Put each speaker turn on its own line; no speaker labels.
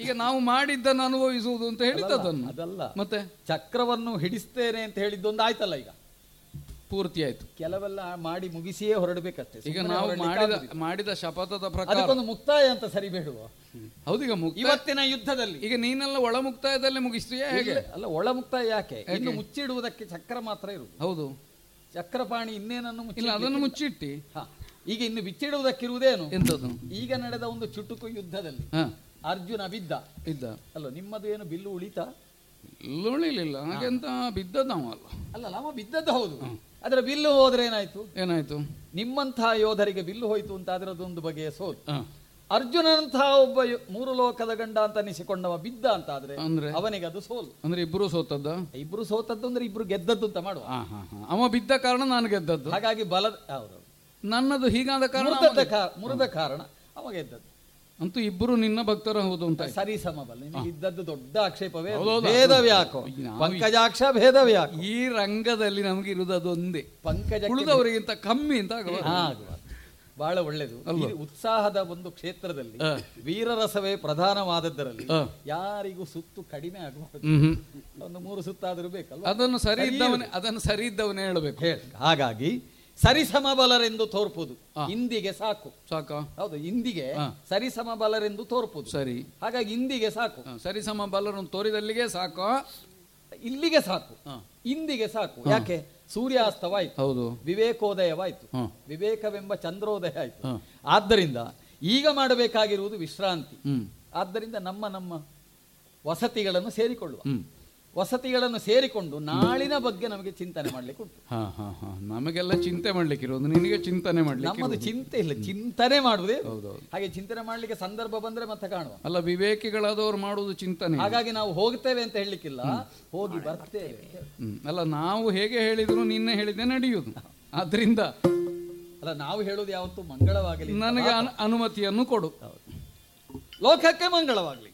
ಈಗ ನಾವು ಮಾಡಿದ್ದನ್ನು ಅನುಭವಿಸುವುದು ಅಂತ ಹೇಳಿದ್ದದನ್ನು
ಅದಲ್ಲ
ಮತ್ತೆ
ಚಕ್ರವನ್ನು ಹಿಡಿಸ್ತೇನೆ ಅಂತ ಹೇಳಿದ್ದೊಂದು ಆಯ್ತಲ್ಲ ಈಗ
ಪೂರ್ತಿ ಆಯ್ತು
ಕೆಲವೆಲ್ಲ ಮಾಡಿ ಮುಗಿಸಿಯೇ ಹೊರಡಬೇಕಷ್ಟೇ
ಈಗ
ಸುಮ್ಮನೆ
ನಾವು
ಹೊರಡ್ಲಿಕ್ಕೆ
ಮಾಡಿದ
ಆಗುದಿಲ್ಲ.
ಮಾಡಿದ ಶಪಥದ ಪ್ರಕಾರ
ಅದಕ್ಕೊಂದು ಮುಕ್ತಾಯ ಅಂತ ಸರಿ ಬೇಡುವ
ಹೌದೀಗ ಮುಕ್ತ
ಇವತ್ತಿನ ಯುದ್ಧದಲ್ಲಿ
ಈಗ ನೀನೆಲ್ಲ ಒಳ ಮುಕ್ತಾಯದಲ್ಲೇ ಮುಗಿಸ್ತೀಯಾ ಹೇಗೆ
ಅಲ್ಲ ಒಳ ಮುಕ್ತಾಯ ಯಾಕೆ ಇನ್ನು ಮುಚ್ಚಿಡುವುದಕ್ಕೆ ಚಕ್ರ ಮಾತ್ರ ಇರುವುದು
ಹೌದು
ಚಕ್ರಪಾಣಿ ಇನ್ನೇನನ್ನು
ಇಲ್ಲ
ಮುಚ್ಚಿ
ಅದನ್ನು ಮುಚ್ಚಿಟ್ಟಿ
ಹಾ. ಈಗ ಇನ್ನು ಬಿಚ್ಚಿಡುವುದಕ್ಕಿರುವುದೇನು
ಎಂತದ್ದು
ಈಗ ನಡೆದ ಒಂದು ಚುಟುಕು ಯುದ್ಧದಲ್ಲಿ
ಹ
ಅರ್ಜುನ ಬಿದ್ದ
ಇದ್ದ
ಅಲ್ಲ ನಿಮ್ಮದು ಏನು ಬಿಲ್ಲು ಉಳಿತಾ
ಉಳಿಲಿಲ್ಲ ಹಾಗೆಂತ ಬಿದ್ದದ ನಾವಲ್ಲ
ಅಲ್ಲ ನಾವು ಬಿದ್ದದ್ದು ಹೌದು ಅದರ ಬಿಲ್ಲು ಹೋದ್ರೆ ಏನಾಯ್ತು
ಏನಾಯ್ತು
ನಿಮ್ಮಂತಹ ಯೋಧರಿಗೆ ಬಿಲ್ಲು ಹೋಯ್ತು ಅಂತ ಅದರದೊಂದು ಬಗೆಯ ಸೋಲು
ಹ
ಅರ್ಜುನನಂತಹ ಒಬ್ಬ ಯೊ- ಮೂರು ಲೋಕದ ಗಂಡ ಅಂತ ಅನಿಸಿಕೊಂಡವ ಬಿದ್ದ ಅಂತ ಆದ್ರೆ
ಅಂದ್ರೆ
ಅವನಿಗೆ ಅದು ಸೋಲು
ಅಂದ್ರೆ ಇಬ್ರು ಸೋತದ್ದ
ಇಬ್ರು ಸೋತದ್ದು ಅಂದ್ರೆ ಇಬ್ರು ಗೆದ್ದದ್ದು ಅಂತ ಮಾಡುವ
ಹಾ ಹಾ ಹಾ ಅವ ಬಿದ್ದ ಕಾರಣ ನಾನು ಗೆದ್ದದ್ದು
ಹಾಗಾಗಿ ಬಲ ಹೌದು
ನನ್ನದು ಹೀಗಾದ ಕಾರಣ ಅವ
ಮುರಿದ ಕಾ- ಮುರಿದ ಕಾರಣ ಅವ ಗೆದ್ದದ್ದು
ಅಂತೂ ಇಬ್ಬರು ನಿನ್ನ ಭಕ್ತರ ಹೌದು ಅಂತ ಆಯ್ತು.
ಸರಿ ಸಮಬಲ ನಿಮಗೆ ಇದ್ದದ್ದು ದೊಡ್ಡ ಆಕ್ಷೇಪವೇ ಅದು.
ಹೌದೌದು.
ಭೇದವ್ಯಾಕೋ
ನಾವು-
ಪಂಕಜಾಕ್ಷ ಭೇದವ್ಯಾಕೋ
ಈ ರಂಗದಲ್ಲಿ ನಮಗೆ ಇರುವುದು ಅದೊಂದೇ
ಪಂಕಜ
ಉಳಿದವರಿಗಿಂತ ಕಮ್ಮಿ ಅಂತ ಆಗುವ
ಬಹಳ ಒಳ್ಳೆದು ಈ ಉತ್ಸಾಹದ ಒಂದು ಕ್ಷೇತ್ರದಲ್ಲಿ
ಹ.
ವೀರರಸವೇ ಪ್ರಧಾನವಾದದ್ದರಲ್ಲಿ
ಹ.
ಯಾರಿಗೂ ಸುತ್ತು ಕಡಿಮೆ ಆಗಬಾರದು
ಹ್ಮ್ ಹ್ಮ್.
ಒಂದು ಮೂರು ಸುತ್ತಾದರೂ ಬೇಕಲ್ವ
ಅದನ್ನು ಸರಿ ಇದ್ದವನೇ ಅದನ್ನು ಸರಿ ಇದ್ದವನೇ ಹೇಳಬೇಕು
ಹೇಳಿ. ಹಾಗಾಗಿ ಸರಿಸಮಬಲರೆಂದು ತೋರ್ಪುದು ಇಂದಿಗೆ ಸಾಕು
ಸಾಕ
ಹೌದು ಇಂದಿಗೆ
ಹ.
ಸರಿಸಮಬಲರೆಂದು ತೋರ್ಪುದು
ಸರಿ
ಹಾಗಾಗಿ ಇಂದಿಗೆ ಸಾಕು
ಹ, ಸರಿ ಸಮ ಬಲ್ಲರನ್ನು ತೋರಿದಲ್ಲಿಗೆ ಸಾಕ
ಇಲ್ಲಿಗೆ ಸಾಕು
ಹ.
ಇಂದಿಗೆ ಸಾಕು ಯಾಕೆ ಸೂರ್ಯಾಸ್ತವಾಯ್ತು
ಹೌದು
ವಿವೇಕೋದಯವಾಯ್ತು
ಹ.
ವಿವೇಕವೆಂಬ ಚಂದ್ರೋದಯ ಆಯ್ತು
ಹ.
ಆದ್ದರಿಂದ ಈಗ ಮಾಡಬೇಕಾಗಿರುವುದು ವಿಶ್ರಾಂತಿ
ಹ್ಮ್
ಆದ್ದರಿಂದ ನಮ್ಮ ನಮ್ಮ ವಸತಿಗಳನ್ನು ಸೇರಿಕೊಳ್ಳುವ
ಹ್ಮ್
ವಸತಿಗಳನ್ನು ಸೇರಿಕೊಂಡು ನಾಳಿನ ಬಗ್ಗೆ ನಮಗೆ ಚಿಂತನೆ ಮಾಡ್ಲಿಕ್ಕೆ ಉಂಟು
ಹಾ ಹಾ ಹಾ ನಮಗೆಲ್ಲ ಚಿಂತೆ ಮಾಡ್ಲಿಕ್ಕೆ ಇರೋದು ನಿನಗೆ ಚಿಂತನೆ ಮಾಡ್ಲಿಕ್ಕೆ
ನಮ್ಮದು
ಇರೋದು.
ಚಿಂತೆ ಇಲ್ಲ ಚಿಂತನೆ ಮಾಡುವುದೇ
ಹೌದೌದು
ಹಾಗೆ ಚಿಂತನೆ ಮಾಡ್ಲಿಕ್ಕೆ ಸಂದರ್ಭ ಬಂದ್ರೆ ಮತ್ತೆ ಕಾಣುವ
ಅಲ್ಲ ವಿವೇಕಿಗಳಾದವರು ಮಾಡುವುದು ಚಿಂತನೆ
ಹಾಗಾಗಿ ನಾವು ಹೋಗ್ತೇವೆ ಅಂತ ಹೇಳಲಿಕ್ಕಿಲ್ಲ ಹೋಗಿ ಬರ್ತೇವೆ
ಹ್ಮ್. ಅಲ್ಲ ನಾವು ಹೇಗೆ ಹೇಳಿದ್ರು ನಿನ್ನೆ ಹೇಳಿದೆ ನಡೆಯುವುದು ಆದ್ರಿಂದ
ಅಲ್ಲ ನಾವು ಹೇಳುವುದು ಯಾವತ್ತು ಮಂಗಳವಾಗಲಿ
ನನಗೆ ಅನು- ಅನುಮತಿಯನ್ನು ಕೊಡು
ಲೋಕಕ್ಕೆ ಮಂಗಳವಾಗಲಿ